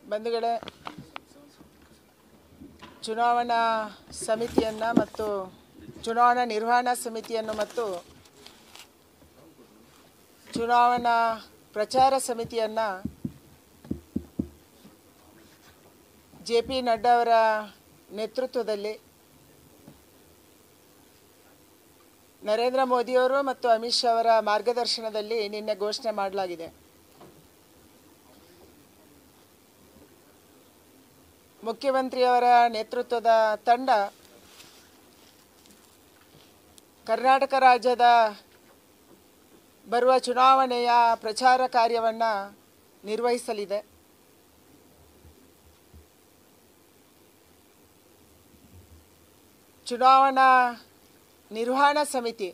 ಬಂಧುಗಳೇ ಚುನಾವಣಾ ಸಮಿತಿಯನ್ನು ಮತ್ತು ಚುನಾವಣಾ ನಿರ್ವಹಣಾ ಸಮಿತಿಯನ್ನು ಮತ್ತು ಚುನಾವಣಾ ಪ್ರಚಾರ ಸಮಿತಿಯನ್ನು ಜೆ ಪಿ ನಡ್ಡಾ ಅವರ ನೇತೃತ್ವದಲ್ಲಿ ನರೇಂದ್ರ ಮೋದಿಯವರು ಮತ್ತು ಅಮಿತ್ ಶಾ ಅವರ ಮಾರ್ಗದರ್ಶನದಲ್ಲಿ ನಿನ್ನೆ ಘೋಷಣೆ ಮಾಡಲಾಗಿದೆ ಮುಖ್ಯಮಂತ್ರಿಯವರ ನೇತೃತ್ವದ ತಂಡ ಕರ್ನಾಟಕ ರಾಜ್ಯದ ಬರುವ ಚುನಾವಣೆಯ ಪ್ರಚಾರ ಕಾರ್ಯವನ್ನು ನಿರ್ವಹಿಸಲಿದೆ ಚುನಾವಣಾ ನಿರ್ವಹಣಾ ಸಮಿತಿ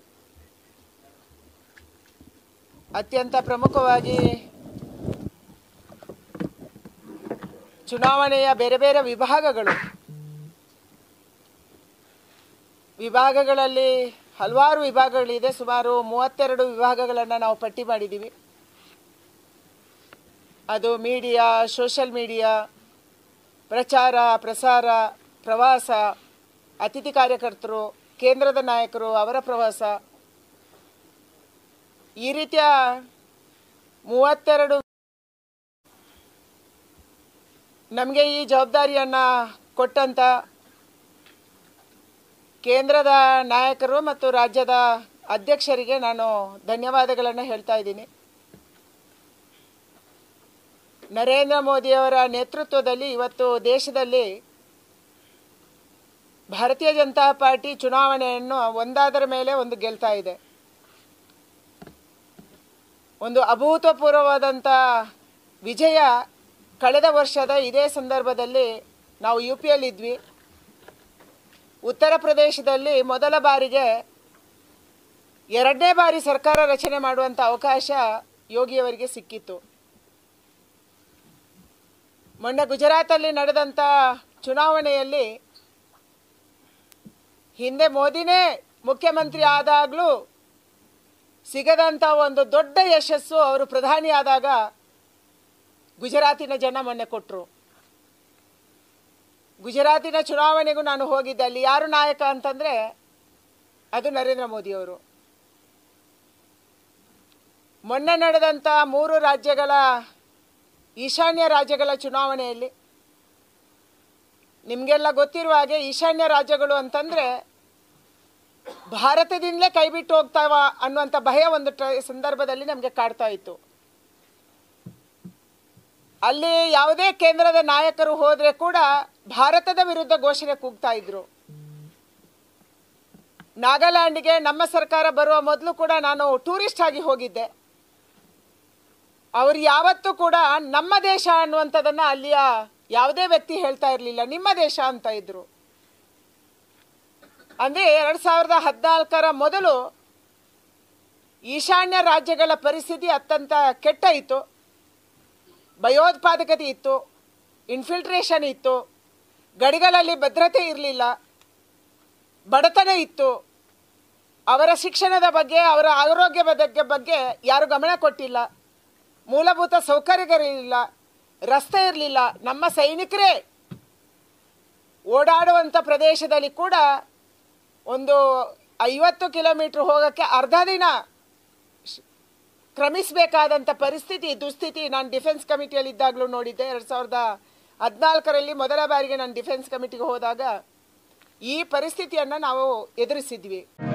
ಅತ್ಯಂತ ಪ್ರಮುಖವಾಗಿ ಚುನಾವಣೆಯ ಬೇರೆ ಬೇರೆ ವಿಭಾಗಗಳು ವಿಭಾಗಗಳಲ್ಲಿ ಹಲವಾರು ವಿಭಾಗಗಳಿದೆ ಸುಮಾರು ಮೂವತ್ತೆರಡು ವಿಭಾಗಗಳನ್ನು ನಾವು ಪಟ್ಟಿ ಮಾಡಿದ್ದೀವಿ ಅದು ಮೀಡಿಯಾ ಸೋಷಲ್ ಮೀಡಿಯಾ ಪ್ರಚಾರ ಪ್ರಸಾರ ಪ್ರವಾಸ ಅತಿಥಿ ಕಾರ್ಯಕರ್ತರು ಕೇಂದ್ರದ ನಾಯಕರು ಅವರ ಪ್ರವಾಸ ಈ ರೀತಿಯ ಮೂವತ್ತೆರಡು ನಮಗೆ ಈ ಜವಾಬ್ದಾರಿಯನ್ನು ಕೊಟ್ಟಂತ ಕೇಂದ್ರದ ನಾಯಕರು ಮತ್ತು ರಾಜ್ಯದ ಅಧ್ಯಕ್ಷರಿಗೆ ನಾನು ಧನ್ಯವಾದಗಳನ್ನು ಹೇಳ್ತಾ ಇದ್ದೀನಿ ನರೇಂದ್ರ ಮೋದಿಯವರ ನೇತೃತ್ವದಲ್ಲಿ ಇವತ್ತು ದೇಶದಲ್ಲಿ ಭಾರತೀಯ ಜನತಾ ಪಾರ್ಟಿ ಚುನಾವಣೆಯನ್ನು ಒಂದಾದರ ಮೇಲೆ ಒಂದು ಗೆಲ್ತಾ ಇದೆ ಒಂದು ಅಭೂತಪೂರ್ವವಾದಂಥ ವಿಜಯ ಕಳೆದ ವರ್ಷದ ಇದೇ ಸಂದರ್ಭದಲ್ಲಿ ನಾವು ಯು ಪಿಯಲ್ಲಿದ್ವಿ ಉತ್ತರ ಪ್ರದೇಶದಲ್ಲಿ ಮೊದಲ ಬಾರಿಗೆ ಎರಡನೇ ಬಾರಿ ಸರ್ಕಾರ ರಚನೆ ಮಾಡುವಂಥ ಅವಕಾಶ ಯೋಗಿಯವರಿಗೆ ಸಿಕ್ಕಿತ್ತು ಮೊನ್ನೆ ಗುಜರಾತಲ್ಲಿ ನಡೆದಂಥ ಚುನಾವಣೆಯಲ್ಲಿ ಹಿಂದೆ ಮೋದಿನೇ ಮುಖ್ಯಮಂತ್ರಿ ಆದಾಗಲೂ ಸಿಗದಂಥ ಒಂದು ದೊಡ್ಡ ಯಶಸ್ಸು ಅವರು ಪ್ರಧಾನಿ ಆದಾಗ ಗುಜರಾತಿನ ಜನ ಮೊನ್ನೆ ಕೊಟ್ಟರು ಗುಜರಾತಿನ ಚುನಾವಣೆಗೂ ನಾನು ಹೋಗಿದ್ದೆ ಅಲ್ಲಿ ಯಾರು ನಾಯಕ ಅಂತಂದರೆ ಅದು ನರೇಂದ್ರ ಮೋದಿಯವರು ಮೊನ್ನೆ ನಡೆದಂಥ ಮೂರು ರಾಜ್ಯಗಳ ಈಶಾನ್ಯ ರಾಜ್ಯಗಳ ಚುನಾವಣೆಯಲ್ಲಿ ನಿಮಗೆಲ್ಲ ಗೊತ್ತಿರುವ ಹಾಗೆ ಈಶಾನ್ಯ ರಾಜ್ಯಗಳು ಅಂತಂದರೆ ಭಾರತದಿಂದಲೇ ಕೈಬಿಟ್ಟು ಹೋಗ್ತಾವ ಅನ್ನುವಂಥ ಭಯ ಒಂದು ಟ- ಸಂದರ್ಭದಲ್ಲಿ ನಮಗೆ ಕಾಡ್ತಾ ಇತ್ತು ಅಲ್ಲಿ ಯಾವುದೇ ಕೇಂದ್ರದ ನಾಯಕರು ಹೋದರೆ ಕೂಡ ಭಾರತದ ವಿರುದ್ಧ ಘೋಷಣೆ ಕೂಗ್ತಾ ಇದ್ರು ನಾಗಾಲ್ಯಾಂಡ್ಗೆ ನಮ್ಮ ಸರ್ಕಾರ ಬರುವ ಮೊದಲು ಕೂಡ ನಾನು ಟೂರಿಸ್ಟ್ ಆಗಿ ಹೋಗಿದ್ದೆ ಅವರು ಯಾವತ್ತೂ ಕೂಡ ನಮ್ಮ ದೇಶ ಅನ್ನುವಂಥದ್ದನ್ನ ಅಲ್ಲಿಯ ಯಾವುದೇ ವ್ಯಕ್ತಿ ಹೇಳ್ತಾ ಇರಲಿಲ್ಲ ನಿಮ್ಮ ದೇಶ ಅಂತ ಇದ್ರು ಅಂದರೆ ಎರಡು ಸಾವಿರದ ಹದಿನಾಲ್ಕರ ಮೊದಲು ಈಶಾನ್ಯ ರಾಜ್ಯಗಳ ಪರಿಸ್ಥಿತಿ ಅತ್ಯಂತ ಕೆಟ್ಟ ಇತ್ತು ಭಯೋತ್ಪಾದಕತೆ ಇತ್ತು ಇನ್ಫಿಲ್ಟ್ರೇಷನ್ ಇತ್ತು ಗಡಿಗಳಲ್ಲಿ ಭದ್ರತೆ ಇರಲಿಲ್ಲ ಬಡತನ ಇತ್ತು ಅವರ ಶಿಕ್ಷಣದ ಬಗ್ಗೆ ಅವರ ಆರೋಗ್ಯ ಬಗ್ಗೆ ಬಗ್ಗೆ ಯಾರು ಗಮನ ಕೊಟ್ಟಿಲ್ಲ ಮೂಲಭೂತ ಸೌಕರ್ಯಗಳಿರಲಿಲ್ಲ ರಸ್ತೆ ಇರಲಿಲ್ಲ ನಮ್ಮ ಸೈನಿಕರೇ ಓಡಾಡುವಂಥ ಪ್ರದೇಶದಲ್ಲಿ ಕೂಡ ಒಂದು ಐವತ್ತು ಕಿಲೋಮೀಟ್ರ್ ಹೋಗೋಕ್ಕೆ ಅರ್ಧ ದಿನ ಶ್- ಕ್ರಮಿಸಬೇಕಾದಂಥ ಪರಿಸ್ಥಿತಿ ದುಸ್ಥಿತಿ ನಾನು ಡಿಫೆನ್ಸ್ ಕಮಿಟಿಯಲ್ಲಿ ಇದ್ದಾಗಲೂ ನೋಡಿದ್ದೆ ಎರಡು ಸಾವಿರದ ಹದಿನಾಲ್ಕರಲ್ಲಿ ಮೊದಲ ಬಾರಿಗೆ ನಾನು ಡಿಫೆನ್ಸ್ ಕಮಿಟಿಗೆ ಹೋದಾಗ ಈ ಪರಿಸ್ಥಿತಿಯನ್ನು ನಾವು ಎದುರಿಸಿದ್ವಿ